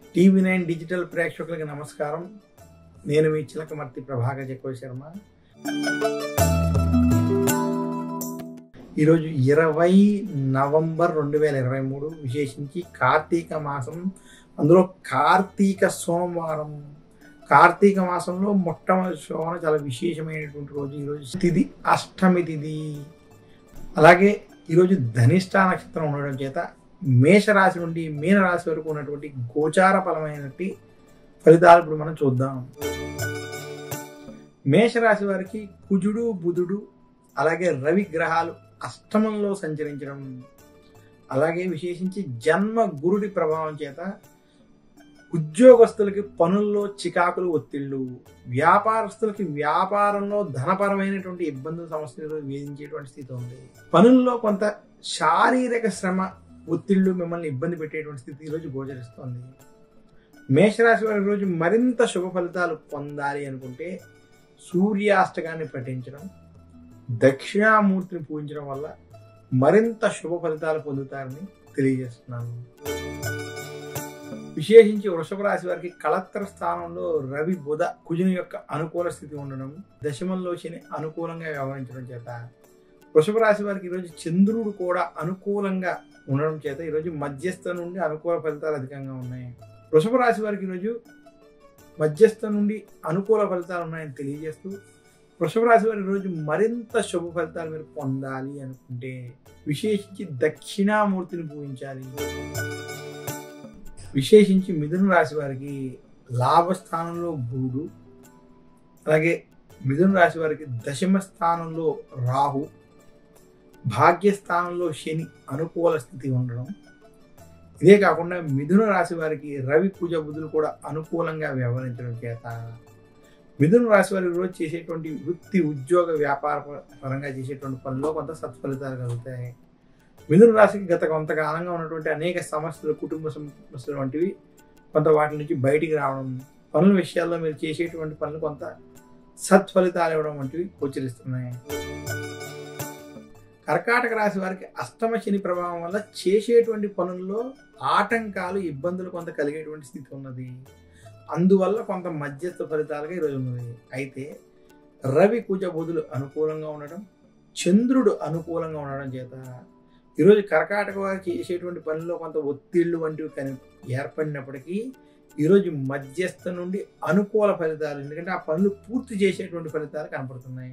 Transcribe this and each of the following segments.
TV nine digital ప్రేక్షకులకి నమస్కారం నేను మీ చిలకమర్తి ప్రభాకర్ జక్కో శర్మ ఈరోజు ఇరవై నవంబర్ రెండు వేల ఇరవై మూడు విశేషించి కార్తీక మాసం అందులో కార్తీక సోమవారం కార్తీక మాసంలో మొట్టమొదటి సోమవారం చాలా విశేషమైనటువంటి రోజు ఈరోజు తిథి అష్టమి తిథి అలాగే ఈరోజు ధనిష్ట నక్షత్రం ఉండడం చేత మేషరాశి నుండి మీనరాశి వరకు ఉన్నటువంటి గోచార ఫలమైనటువంటి ఫలితాలు ఇప్పుడు మనం చూద్దాం మేషరాశి వారికి కుజుడు బుధుడు అలాగే రవి గ్రహాలు అష్టమంలో సంచరించడం అలాగే విశేషించి జన్మ గురుడి ప్రభావం చేత ఉద్యోగస్తులకి పనుల్లో చికాకులు ఒత్తిళ్ళు వ్యాపారస్తులకి వ్యాపారంలో ధనపరమైనటువంటి ఇబ్బందులు సమస్యలు వేధించేటువంటి స్థితి ఉంది పనుల్లో కొంత శారీరక శ్రమ ఒత్తిళ్ళు మిమ్మల్ని ఇబ్బంది పెట్టేటువంటి స్థితి ఈరోజు గోచరిస్తోంది మేషరాశి వారి రోజు మరింత శుభ ఫలితాలు పొందాలి అనుకుంటే సూర్యాష్టకాన్ని పఠించడం దక్షిణామూర్తిని పూజించడం వల్ల మరింత శుభ ఫలితాలు పొందుతారని తెలియజేస్తున్నాను విశేషించి వృషభ రాశి వారికి కలత్ర స్థానంలో రవి బుధ కుజుని యొక్క అనుకూల స్థితి ఉండడం దశమంలో శని అనుకూలంగా వ్యవహరించడం చేత వృషభ రాశి వారికి ఈరోజు చంద్రుడు కూడా అనుకూలంగా ఉండడం చేత ఈరోజు మధ్యస్థ నుండి అనుకూల ఫలితాలు అధికంగా ఉన్నాయి వృషభ రాశి వారికి ఈరోజు మధ్యస్థ నుండి అనుకూల ఫలితాలు ఉన్నాయని తెలియజేస్తూ వృషభ రాశి వారి రోజు మరింత శుభ ఫలితాలు మీరు పొందాలి అనుకుంటే విశేషించి దక్షిణామూర్తిని పూజించాలి విశేషించి మిథున రాశి వారికి లాభస్థానంలో గురుడు అలాగే మిథున రాశి వారికి దశమ స్థానంలో రాహు భాగ్యస్థానంలో శని అనుకూల స్థితి ఉండడం ఇదే కాకుండా మిథున రాశి వారికి రవి పూజ బుధులు కూడా అనుకూలంగా వ్యవహరించడం చేత మిథున రాశి వారి రోజు చేసేటువంటి వృత్తి ఉద్యోగ వ్యాపార పరంగా చేసేటువంటి పనుల్లో కొంత సత్ఫలితాలు కలుగుతాయి మిథున రాశికి గత కొంతకాలంగా ఉన్నటువంటి అనేక సమస్యలు కుటుంబ సమస్యలు వంటివి కొంత వాటి నుంచి బయటికి రావడం పనుల విషయాల్లో మీరు చేసేటువంటి పనులు కొంత సత్ఫలితాలు ఇవ్వడం వంటివి గోచరిస్తున్నాయి కర్కాటక రాశి వారికి అష్టమ శని ప్రభావం వల్ల చేసేటువంటి పనుల్లో ఆటంకాలు ఇబ్బందులు కొంత కలిగేటువంటి స్థితి ఉన్నది అందువల్ల కొంత మధ్యస్థ ఫలితాలుగా ఈరోజు ఉన్నది అయితే రవి కుజ బుధులు అనుకూలంగా ఉండడం చంద్రుడు అనుకూలంగా ఉండడం చేత ఈరోజు కర్కాటక వారు చేసేటువంటి పనుల్లో కొంత ఒత్తిళ్లు వంటివి కని ఏర్పడినప్పటికీ ఈరోజు మధ్యస్థ నుండి అనుకూల ఫలితాలు ఎందుకంటే ఆ పనులు పూర్తి చేసేటువంటి ఫలితాలు కనపడుతున్నాయి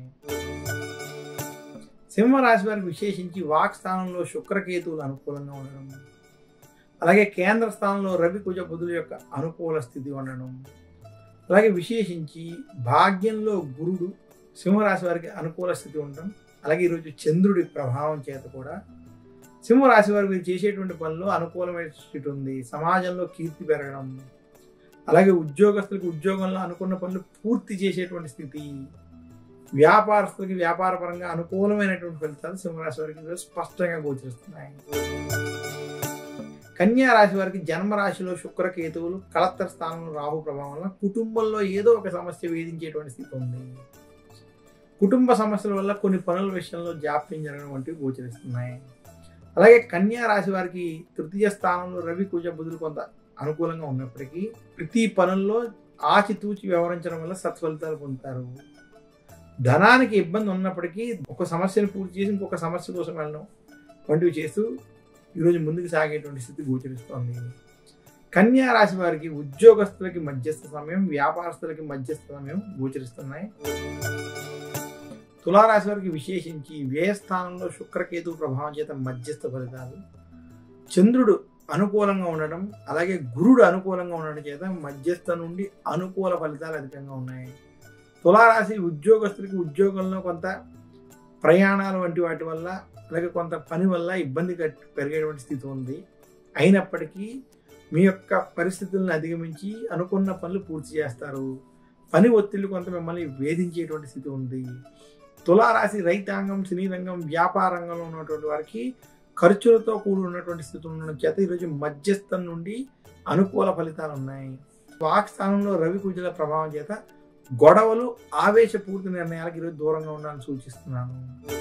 సింహరాశి వారికి విశేషించి వాక్ స్థానంలో శుక్రకేతువులు అనుకూలంగా ఉండడం అలాగే కేంద్ర స్థానంలో రవి కుజ బుధుల యొక్క అనుకూల స్థితి ఉండడం అలాగే విశేషించి భాగ్యంలో గురుడు సింహరాశి వారికి అనుకూల స్థితి ఉండడం అలాగే ఈరోజు చంద్రుడి ప్రభావం చేత కూడా సింహరాశి వారు వీరు చేసేటువంటి పనులు అనుకూలమైన స్థితి ఉంది సమాజంలో కీర్తి పెరగడం అలాగే ఉద్యోగస్తులకు ఉద్యోగంలో అనుకున్న పనులు పూర్తి చేసేటువంటి స్థితి వ్యాపారస్తులకి వ్యాపారపరంగా అనుకూలమైనటువంటి ఫలితాలు సింహరాశి వారికి ఈరోజు స్పష్టంగా గోచరిస్తున్నాయి కన్యా రాశి వారికి జన్మరాశిలో శుక్రకేతువులు కలత్తర స్థానంలో రాహు ప్రభావం వల్ల కుటుంబంలో ఏదో ఒక సమస్య వేధించేటువంటి స్థితి ఉంది కుటుంబ సమస్యల వల్ల కొన్ని పనుల విషయంలో జాప్యం జరగడం వంటివి గోచరిస్తున్నాయి అలాగే కన్యా రాశి వారికి తృతీయ స్థానంలో రవి కుజ బుధులు కొంత అనుకూలంగా ఉన్నప్పటికీ ప్రతి పనుల్లో ఆచితూచి వ్యవహరించడం వల్ల సత్ఫలితాలు పొందుతారు ధనానికి ఇబ్బంది ఉన్నప్పటికీ ఒక సమస్యను పూర్తి చేసి ఇంకొక సమస్య కోసం వెళ్ళడం వంటివి చేస్తూ ఈరోజు ముందుకు సాగేటువంటి స్థితి గోచరిస్తోంది కన్యా రాశి వారికి ఉద్యోగస్తులకి మధ్యస్థ సమయం వ్యాపారస్తులకి మధ్యస్థ సమయం గోచరిస్తున్నాయి తులారాశి వారికి విశేషించి వ్యయస్థానంలో శుక్రకేతు ప్రభావం చేత మధ్యస్థ ఫలితాలు చంద్రుడు అనుకూలంగా ఉండడం అలాగే గురుడు అనుకూలంగా ఉండడం చేత మధ్యస్థ నుండి అనుకూల ఫలితాలు అధికంగా ఉన్నాయి తులారాశి ఉద్యోగస్తులకి ఉద్యోగంలో కొంత ప్రయాణాలు వంటి వాటి వల్ల అలాగే కొంత పని వల్ల ఇబ్బంది పెరిగేటువంటి స్థితి ఉంది అయినప్పటికీ మీ యొక్క పరిస్థితులను అధిగమించి అనుకున్న పనులు పూర్తి చేస్తారు పని ఒత్తిళ్లు కొంత మిమ్మల్ని వేధించేటువంటి స్థితి ఉంది తులారాశి రైతాంగం సినీ రంగం వ్యాపార రంగంలో ఉన్నటువంటి వారికి ఖర్చులతో కూడి ఉన్నటువంటి స్థితి ఉండడం చేత ఈరోజు మధ్యస్థం నుండి అనుకూల ఫలితాలు ఉన్నాయి వాక్ స్థానంలో రవి కుజల ప్రభావం చేత గొడవలు ఆవేశపూర్తి నిర్ణయాలకు ఈరోజు దూరంగా ఉండాలని సూచిస్తున్నాను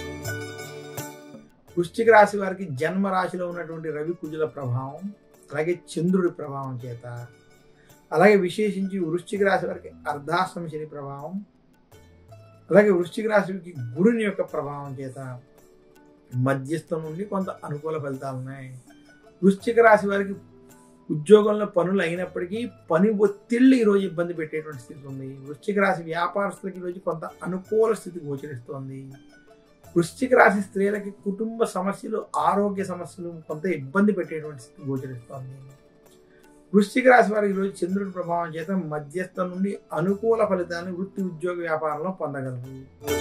వృశ్చిక రాశి వారికి జన్మ రాశిలో ఉన్నటువంటి రవి కుజుల ప్రభావం అలాగే చంద్రుడి ప్రభావం చేత అలాగే విశేషించి వృశ్చిక రాశి వారికి అర్ధాశ్రమ శని ప్రభావం అలాగే వృశ్చిక రాశికి గురుని యొక్క ప్రభావం చేత మధ్యస్థం నుండి కొంత అనుకూల ఫలితాలు ఉన్నాయి వృశ్చిక రాశి వారికి ఉద్యోగంలో పనులు అయినప్పటికీ పని ఒత్తిళ్ళు ఈరోజు ఇబ్బంది పెట్టేటువంటి స్థితి ఉంది వృశ్చిక రాశి వ్యాపారస్తులకి ఈరోజు కొంత అనుకూల స్థితి గోచరిస్తోంది వృశ్చిక రాశి స్త్రీలకి కుటుంబ సమస్యలు ఆరోగ్య సమస్యలు కొంత ఇబ్బంది పెట్టేటువంటి స్థితి గోచరిస్తోంది వృశ్చిక రాశి వారికి ఈరోజు చంద్రుడి ప్రభావం చేత మధ్యస్థం నుండి అనుకూల ఫలితాన్ని వృత్తి ఉద్యోగ వ్యాపారంలో పొందగలరు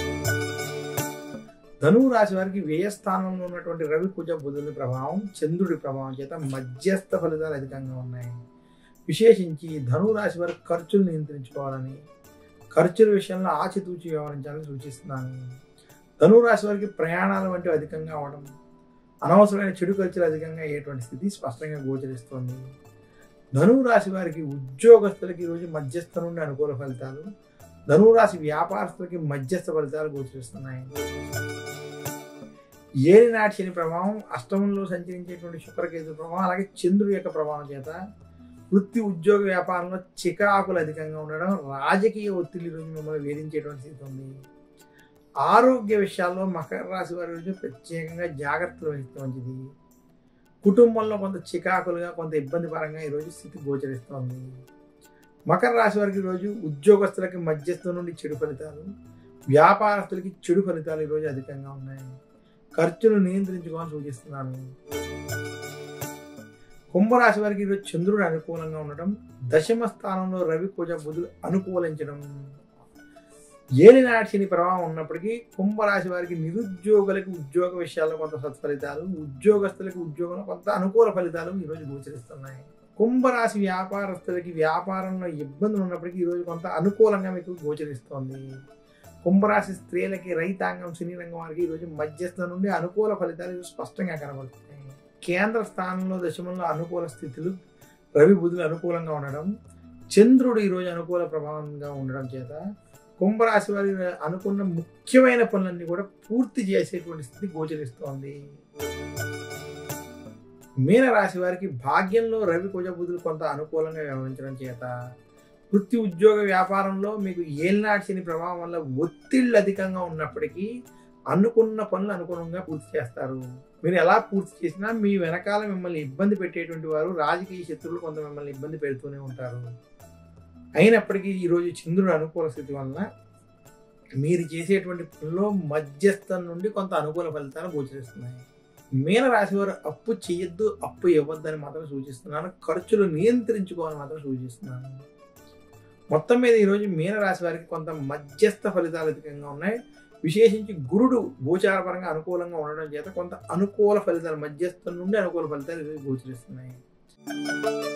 ధనువు రాశి వారికి వ్యయస్థానంలో ఉన్నటువంటి రవి కుజ బుధుని ప్రభావం చంద్రుడి ప్రభావం చేత మధ్యస్థ ఫలితాలు అధికంగా ఉన్నాయి విశేషించి ధనువు రాశి వారికి ఖర్చులు నియంత్రించుకోవాలని ఖర్చుల విషయంలో ఆచితూచి వ్యవహరించాలని సూచిస్తున్నాను ధనువు రాశి వారికి ప్రయాణాలు వంటివి అధికంగా అవడం అనవసరమైన చెడు ఖర్చులు అధికంగా అయ్యేటువంటి స్థితి స్పష్టంగా గోచరిస్తోంది ధనువు రాశి వారికి ఉద్యోగస్తులకి ఈరోజు మధ్యస్థ నుండి అనుకూల ఫలితాలు ధనువు రాశి వ్యాపారస్తులకి మధ్యస్థ ఫలితాలు గోచరిస్తున్నాయి ఏలినాటి శని ప్రభావం అష్టమంలో సంచరించేటువంటి శుక్రకేతు ప్రభావం అలాగే చంద్రుడి యొక్క ప్రభావం చేత వృత్తి ఉద్యోగ వ్యాపారంలో చికాకులు అధికంగా ఉండడం రాజకీయ ఒత్తిడి రోజు మిమ్మల్ని వేధించేటువంటి స్థితి ఉంది ఆరోగ్య విషయాల్లో మకర రాశి వారి రోజు ప్రత్యేకంగా జాగ్రత్తలు వహిస్తే మంచిది కుటుంబంలో కొంత చికాకులుగా కొంత ఇబ్బంది పరంగా ఈరోజు స్థితి గోచరిస్తోంది మకర రాశి వారికి ఈరోజు ఉద్యోగస్తులకి మధ్యస్థం నుండి చెడు ఫలితాలు వ్యాపారస్తులకి చెడు ఫలితాలు ఈరోజు అధికంగా ఉన్నాయి ఖర్చులు నియంత్రించుకోవాలని సూచిస్తున్నాను కుంభరాశి వారికి ఈరోజు చంద్రుడు అనుకూలంగా ఉండడం దశమ స్థానంలో రవి కుజ బుధులు అనుకూలించడం ఏలినాటి శని ప్రభావం ఉన్నప్పటికీ కుంభరాశి వారికి నిరుద్యోగులకి ఉద్యోగ విషయాల్లో కొంత సత్ఫలితాలు ఉద్యోగస్తులకి ఉద్యోగంలో కొంత అనుకూల ఫలితాలు ఈరోజు గోచరిస్తున్నాయి కుంభరాశి వ్యాపారస్తులకి వ్యాపారంలో ఇబ్బందులు ఉన్నప్పటికీ ఈరోజు కొంత అనుకూలంగా మీకు గోచరిస్తోంది కుంభరాశి స్త్రీలకి రైతాంగం సినీ రంగం వారికి ఈరోజు మధ్యస్థ నుండి అనుకూల ఫలితాలు స్పష్టంగా కనబడుతున్నాయి కేంద్ర స్థానంలో దశమంలో అనుకూల స్థితులు రవి బుధులు అనుకూలంగా ఉండడం చంద్రుడు ఈరోజు అనుకూల ప్రభావంగా ఉండడం చేత కుంభరాశి వారి అనుకున్న ముఖ్యమైన పనులన్నీ కూడా పూర్తి చేసేటువంటి స్థితి గోచరిస్తోంది మీనరాశి వారికి భాగ్యంలో రవి కుజ బుధులు కొంత అనుకూలంగా వ్యవహరించడం చేత వృత్తి ఉద్యోగ వ్యాపారంలో మీకు ఏలినాటి శని ప్రభావం వల్ల ఒత్తిళ్ళు అధికంగా ఉన్నప్పటికీ అనుకున్న పనులు అనుగుణంగా పూర్తి చేస్తారు మీరు ఎలా పూర్తి చేసినా మీ వెనకాల మిమ్మల్ని ఇబ్బంది పెట్టేటువంటి వారు రాజకీయ శత్రువులు కొంత మిమ్మల్ని ఇబ్బంది పెడుతూనే ఉంటారు అయినప్పటికీ ఈరోజు చంద్రుడు అనుకూల స్థితి వలన మీరు చేసేటువంటి పనుల్లో మధ్యస్థం నుండి కొంత అనుకూల ఫలితాలు గోచరిస్తున్నాయి మీన రాశి వారు అప్పు చేయొద్దు అప్పు ఇవ్వద్దని మాత్రం సూచిస్తున్నాను ఖర్చులు నియంత్రించుకోవాలని మాత్రం సూచిస్తున్నాను మొత్తం మీద ఈరోజు మీన రాశి వారికి కొంత మధ్యస్థ ఫలితాలు అధికంగా ఉన్నాయి విశేషించి గురుడు గోచారపరంగా అనుకూలంగా ఉండడం చేత కొంత అనుకూల ఫలితాలు మధ్యస్థం నుండి అనుకూల ఫలితాలు ఈరోజు గోచరిస్తున్నాయి